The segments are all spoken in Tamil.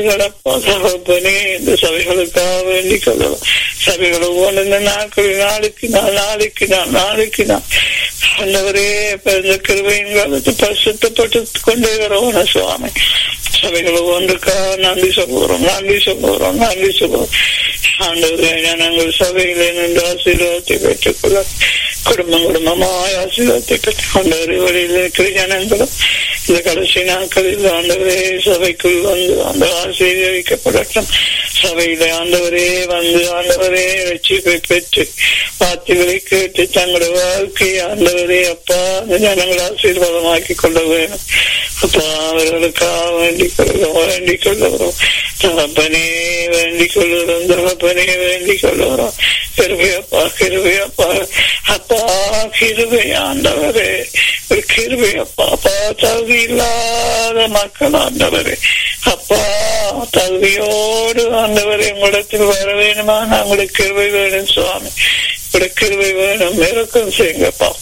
களப்பா தகப்பனே இந்த சபைகளுக்காக வேண்டிக் கொள்ளலாம் சபைகள் ஒவ்வொன்று இந்த நாட்களில் நாளுக்கு நாள் நாளைக்கு நாள் நாளைக்கு நாள் ஆண்டவரே பிறந்த கிருபையின் காலத்து பரிசுத்தப்பட்டு கொண்டே வரவன சுவாமி சபைகள் ஒவ்வொன்றுக்காக நன்றி சொல்லுகிறோம் நன்றி சொல்லுகிறோம் நன்றி சொல்லுவோம் ஆண்டவரே நாங்கள் சபையிலே நின்று ஆசீர்வாதத்தை பெற்றுக்கொள்ள குடும்பம் குடும்பமாய் ஆசீர்வாதத்தை பெற்றுக் கொண்டவரே வழியில் இருக்கிற ஜனங்களும் இந்த கடைசி நாட்களில் ஆண்டவரே சபைக்குள் வந்து அந்த ஆசீர்வதிக்கப்படட்டும் சபையில ஆண்டவரே வந்து ஆண்டவரே ரட்சிப்பை பெற்று வார்த்தைகளை கேட்டு தங்களுடைய வாழ்க்கையை ஆண்டவரே அப்பா அந்த ஜனங்களை ஆசீர்வாதமாக்கி கொள்ள வேணும் அப்பா அவர்களுக்காக வேண்டிக் கொள்ளுகிறோம் வேண்டிக் கொள்ளுகிறோம் தகப்பனே வேண்டிக் கொள்ளுகிறோம் தகப்பனே வேண்டிக் கொள்ளுகிறோம் கிருபையப்பா கிருபையப்பா அப்பா கிருபை ஆண்டவரே ஒரு கிருபை அப்பா அப்பா தகுதி இல்லாத மக்கள் ஆண்டவரே அப்பா தகுதியோடு ஆண்டவரே உங்களிடத்தில் வர வேணுமா உங்களுக்கு கிருபை வேணும் சுவாமி உங்களுடைய கிருபை வேணும் இறக்கம் செய்யுங்கப்பா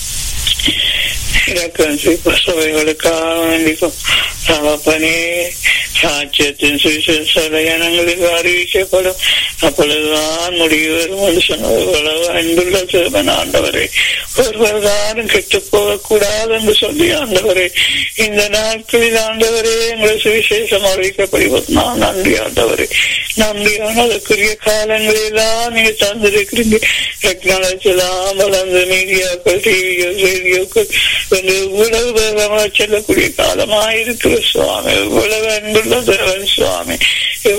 இறக்கம் செய்ய சபைகளுக்காக வேண்டிக்கும் தகப்பனே சாட்சியத்தின் சுவிசேஷ ஜனங்களுக்கு அறிவிக்கப்படும் அப்பொழுதுதான் முடிவு வரும் என்று சொன்னவர்களோ அன்புள்ள சிறுவன் ஆண்டவரே ஒருவர் தானும் கெட்டு போகக்கூடாது என்று சொல்லி ஆண்டவரே இந்த நாட்களில் ஆண்டவரே எங்களை சுவிசேஷம் அறிவிக்கப்படுவது நான் நன்றி ஆண்டவரே நன்றியான அதற்குரிய காலங்களெல்லாம் நீங்க தந்திருக்கிறீங்க டெக்னாலஜி எல்லாம் வளர்ந்த மீடியாக்கள் டிவிகள் ரேடியோக்கள் இவ்வளவு வேகமாக செல்லக்கூடிய காலமாயிருக்கிற சுவாமி இவ்வளவு அன்புள்ள தேவன் சுவாமி